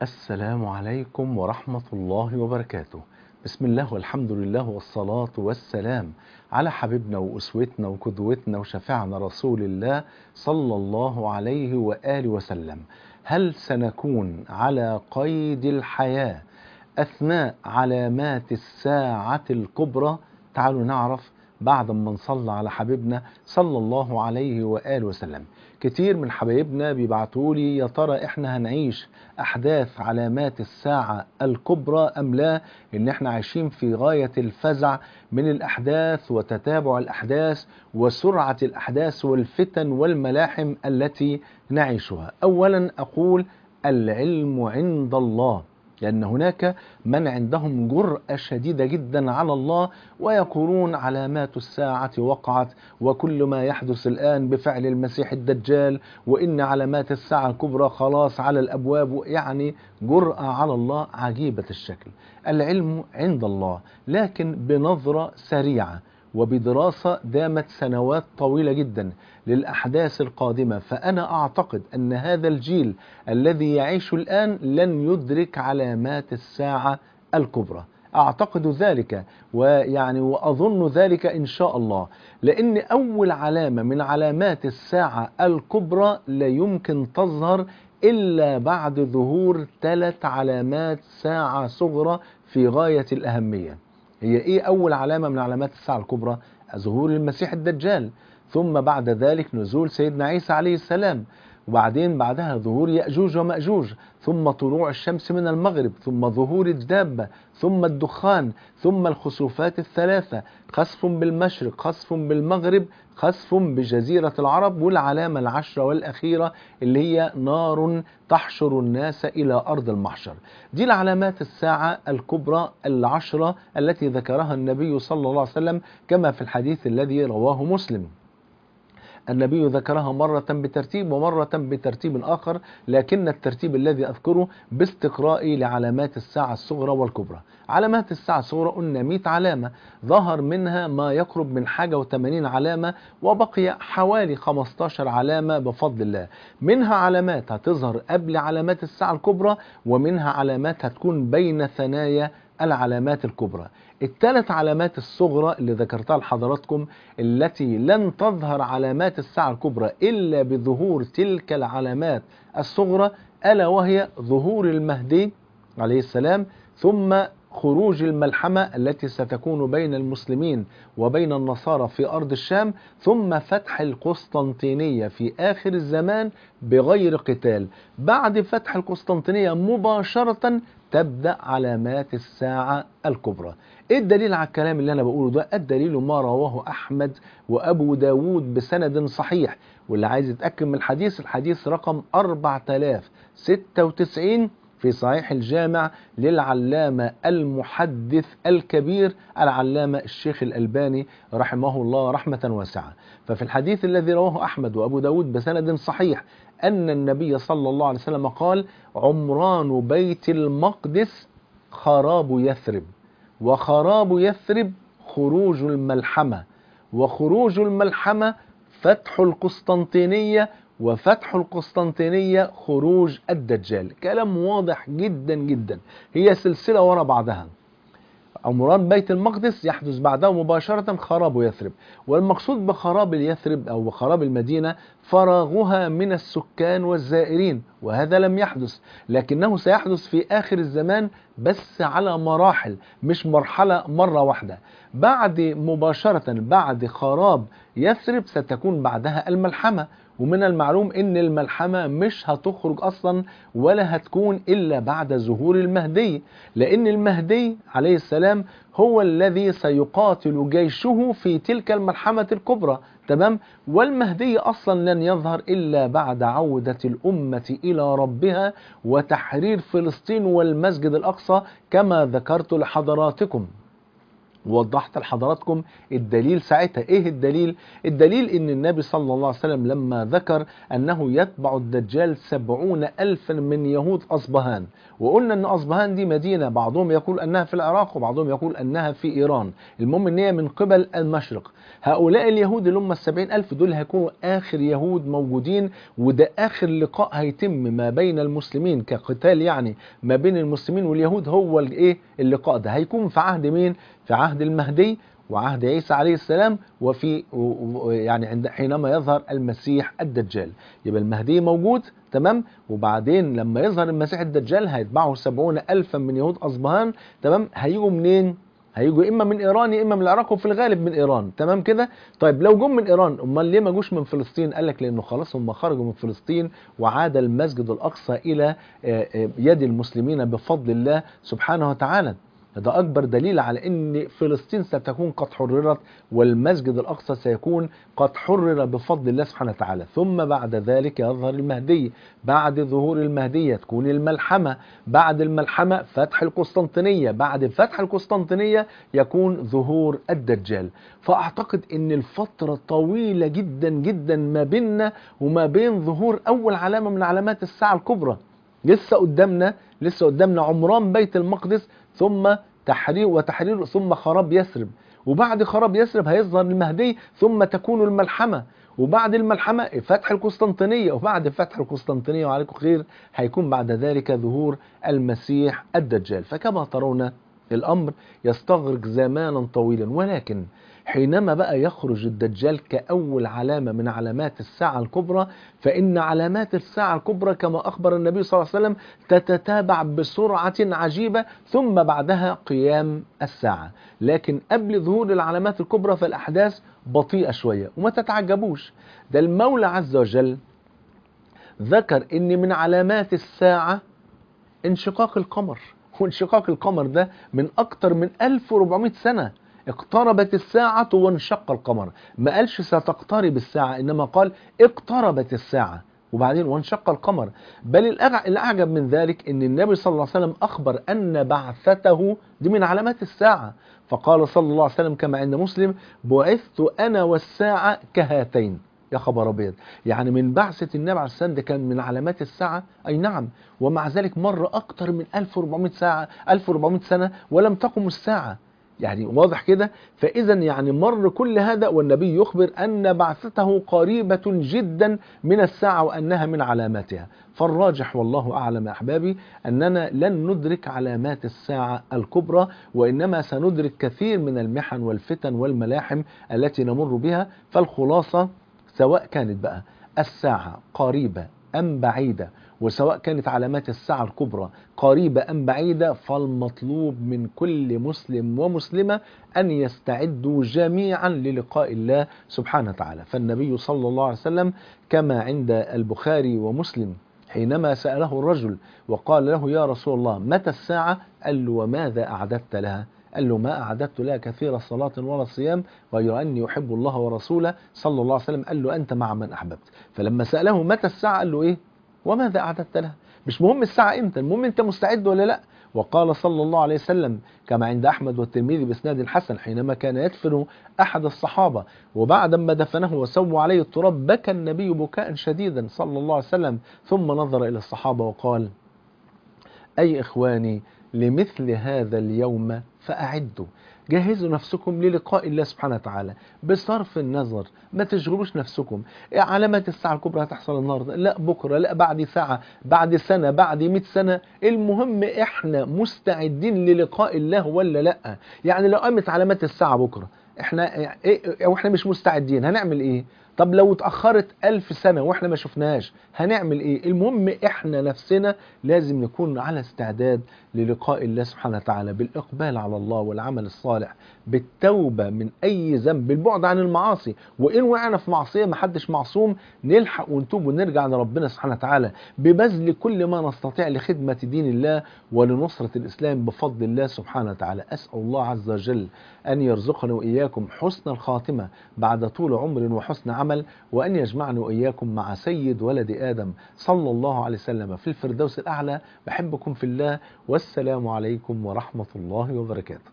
السلام عليكم ورحمة الله وبركاته بسم الله والحمد لله والصلاة والسلام على حبيبنا وأسوتنا وقدوتنا وشفيعنا رسول الله صلى الله عليه وآله وسلم هل سنكون على قيد الحياة أثناء علامات الساعة الكبرى تعالوا نعرف بعد ما نصلى على حبيبنا صلى الله عليه وآله وسلم كتير من حبايبنا بيبعتوا لي يا ترى احنا هنعيش احداث علامات الساعة الكبرى ام لا ان احنا عايشين في غاية الفزع من الاحداث وتتابع الاحداث وسرعة الاحداث والفتن والملاحم التي نعيشها اولا اقول العلم عند الله لأن هناك من عندهم جرأة شديدة جدا على الله ويقولون علامات الساعة وقعت وكل ما يحدث الآن بفعل المسيح الدجال وإن علامات الساعة الكبرى خلاص على الأبواب يعني جرأة على الله عجيبة الشكل العلم عند الله لكن بنظرة سريعة وبدراسة دامت سنوات طويلة جدا للأحداث القادمة فأنا أعتقد أن هذا الجيل الذي يعيش الآن لن يدرك علامات الساعة الكبرى أعتقد ذلك ويعني وأظن ذلك إن شاء الله لأن أول علامة من علامات الساعة الكبرى لا يمكن تظهر إلا بعد ظهور ثلاث علامات ساعة صغرى في غاية الأهمية هي ايه اول علامه من علامات الساعه الكبرى ظهور المسيح الدجال ثم بعد ذلك نزول سيدنا عيسى عليه السلام وبعدين بعدها ظهور يأجوج ومأجوج ثم طلوع الشمس من المغرب ثم ظهور الدابة ثم الدخان ثم الخسوفات الثلاثة خسف بالمشرق خسف بالمغرب خسف بجزيرة العرب والعلامة العشرة والأخيرة اللي هي نار تحشر الناس إلى أرض المحشر دي العلامات الساعة الكبرى العشرة التي ذكرها النبي صلى الله عليه وسلم كما في الحديث الذي رواه مسلم النبي ذكرها مرة بترتيب ومرة بترتيب آخر لكن الترتيب الذي أذكره باستقرائي لعلامات الساعة الصغرى والكبرى علامات الساعة الصغرى قلنا 100 علامة ظهر منها ما يقرب من حاجة و80 علامة وبقي حوالي 15 علامة بفضل الله منها علامات هتظهر قبل علامات الساعة الكبرى ومنها علامات هتكون بين ثنايا العلامات الكبرى الثلاث علامات الصغرى اللي ذكرتها لحضراتكم التي لن تظهر علامات الساعة الكبرى إلا بظهور تلك العلامات الصغرى ألا وهي ظهور المهدي عليه السلام ثم خروج الملحمة التي ستكون بين المسلمين وبين النصارى في أرض الشام ثم فتح القسطنطينية في آخر الزمان بغير قتال بعد فتح القسطنطينية مباشرة تبدأ علامات الساعة الكبرى ايه الدليل على الكلام اللي انا بقوله ده الدليل ما رواه احمد وابو داود بسند صحيح واللي عايز يتأكد من الحديث الحديث رقم 4096 في صحيح الجامع للعلامة المحدث الكبير العلامة الشيخ الألباني رحمه الله رحمة واسعة ففي الحديث الذي رواه أحمد وأبو داود بسند صحيح أن النبي صلى الله عليه وسلم قال عمران بيت المقدس خراب يثرب وخراب يثرب خروج الملحمة وخروج الملحمة فتح القسطنطينية وفتح القسطنطينية خروج الدجال كلام واضح جدا جدا هي سلسلة ورا بعضها عمران بيت المقدس يحدث بعده مباشرة خراب يثرب والمقصود بخراب يثرب أو بخراب المدينة فراغها من السكان والزائرين وهذا لم يحدث لكنه سيحدث في آخر الزمان بس على مراحل مش مرحلة مرة واحدة بعد مباشرة بعد خراب يثرب ستكون بعدها الملحمة ومن المعلوم ان الملحمة مش هتخرج اصلا ولا هتكون الا بعد ظهور المهدي لان المهدي عليه السلام هو الذي سيقاتل جيشه في تلك الملحمة الكبرى تمام والمهدي اصلا لن يظهر الا بعد عودة الامة الى ربها وتحرير فلسطين والمسجد الاقصى كما ذكرت لحضراتكم ووضحت لحضراتكم الدليل ساعتها ايه الدليل الدليل ان النبي صلى الله عليه وسلم لما ذكر انه يتبع الدجال سبعون الفا من يهود اصبهان وقلنا ان اصبهان دي مدينة بعضهم يقول انها في العراق وبعضهم يقول انها في ايران المهم ان هي من قبل المشرق هؤلاء اليهود اللي هم السبعين الف دول هيكونوا اخر يهود موجودين وده اخر لقاء هيتم ما بين المسلمين كقتال يعني ما بين المسلمين واليهود هو الايه اللقاء ده هيكون في عهد مين في عهد المهدي وعهد عيسى عليه السلام وفي يعني عند حينما يظهر المسيح الدجال يبقى المهدي موجود تمام وبعدين لما يظهر المسيح الدجال هيتبعه سبعون ألفا من يهود أصبهان تمام هيجوا منين هيجوا اما من ايران يا اما من العراق وفي الغالب من ايران تمام كده طيب لو جم من ايران امال ليه ما جوش من فلسطين قال لك لانه خلاص هم خرجوا من فلسطين وعاد المسجد الاقصى الى يد المسلمين بفضل الله سبحانه وتعالى ده أكبر دليل على أن فلسطين ستكون قد حررت والمسجد الأقصى سيكون قد حرر بفضل الله سبحانه وتعالى ثم بعد ذلك يظهر المهدي بعد ظهور المهدية تكون الملحمة بعد الملحمة فتح القسطنطينية بعد فتح القسطنطينية يكون ظهور الدجال فأعتقد أن الفترة طويلة جدا جدا ما بيننا وما بين ظهور أول علامة من علامات الساعة الكبرى لسه قدامنا لسه قدامنا عمران بيت المقدس ثم تحرير وتحرير ثم خراب يثرب وبعد خراب يثرب هيظهر المهدي ثم تكون الملحمة وبعد الملحمة فتح القسطنطينية وبعد فتح القسطنطينية وعليكم خير هيكون بعد ذلك ظهور المسيح الدجال فكما ترون الأمر يستغرق زمانا طويلا ولكن حينما بقى يخرج الدجال كأول علامة من علامات الساعة الكبرى فإن علامات الساعة الكبرى كما أخبر النبي صلى الله عليه وسلم تتتابع بسرعة عجيبة ثم بعدها قيام الساعة لكن قبل ظهور العلامات الكبرى فالأحداث بطيئة شوية وما تتعجبوش ده المولى عز وجل ذكر إن من علامات الساعة انشقاق القمر وانشقاق القمر ده من أكتر من 1400 سنة اقتربت الساعة وانشق القمر ما قالش ستقترب الساعة إنما قال اقتربت الساعة وبعدين وانشق القمر بل الأعجب من ذلك أن النبي صلى الله عليه وسلم أخبر أن بعثته دي من علامات الساعة فقال صلى الله عليه وسلم كما عند مسلم بعثت أنا والساعة كهاتين يا خبر ابيض يعني من بعثة النبي عليه السلام ده كان من علامات الساعة أي نعم ومع ذلك مر أكثر من 1400 ساعة 1400 سنة ولم تقم الساعة يعني واضح كده فإذا يعني مر كل هذا والنبي يخبر أن بعثته قريبة جدا من الساعة وأنها من علاماتها فالراجح والله أعلم أحبابي أننا لن ندرك علامات الساعة الكبرى وإنما سندرك كثير من المحن والفتن والملاحم التي نمر بها فالخلاصة سواء كانت بقى الساعة قريبة أم بعيدة وسواء كانت علامات الساعة الكبرى قريبة أم بعيدة فالمطلوب من كل مسلم ومسلمة أن يستعدوا جميعا للقاء الله سبحانه وتعالى فالنبي صلى الله عليه وسلم كما عند البخاري ومسلم حينما سأله الرجل وقال له يا رسول الله متى الساعة قال له وماذا أعددت لها قال له ما أعددت لها كثير صلاة ولا صيام غير أني أحب الله ورسوله صلى الله عليه وسلم قال له أنت مع من أحببت فلما سأله متى الساعة قال له إيه وماذا أعددت لها مش مهم الساعة إمتى المهم أنت مستعد ولا لا وقال صلى الله عليه وسلم كما عند أحمد والترمذي بإسناد حسن حينما كان يدفن أحد الصحابة وبعد ما دفنه وسووا عليه التراب بكى النبي بكاء شديدا صلى الله عليه وسلم ثم نظر إلى الصحابة وقال أي إخواني لمثل هذا اليوم فأعدوا جهزوا نفسكم للقاء الله سبحانه وتعالى بصرف النظر ما تشغلوش نفسكم علامات الساعة الكبرى هتحصل النهاردة لا بكرة لا بعد ساعة بعد سنة بعد 100 سنة المهم احنا مستعدين للقاء الله ولا لا يعني لو قامت علامات الساعة بكرة احنا ايه واحنا مش مستعدين هنعمل ايه طب لو اتأخرت ألف سنة وإحنا ما شفناهاش هنعمل إيه المهم إحنا نفسنا لازم نكون على استعداد للقاء الله سبحانه وتعالى بالإقبال على الله والعمل الصالح بالتوبة من أي ذنب بالبعد عن المعاصي وإن وقعنا في معصية ما حدش معصوم نلحق ونتوب ونرجع لربنا سبحانه وتعالى ببذل كل ما نستطيع لخدمة دين الله ولنصرة الإسلام بفضل الله سبحانه وتعالى أسأل الله عز وجل أن يرزقنا وإياكم حسن الخاتمة بعد طول عمر وحسن عمل وأن يجمعنا وإياكم مع سيد ولد آدم صلى الله عليه وسلم في الفردوس الأعلى بحبكم في الله والسلام عليكم ورحمة الله وبركاته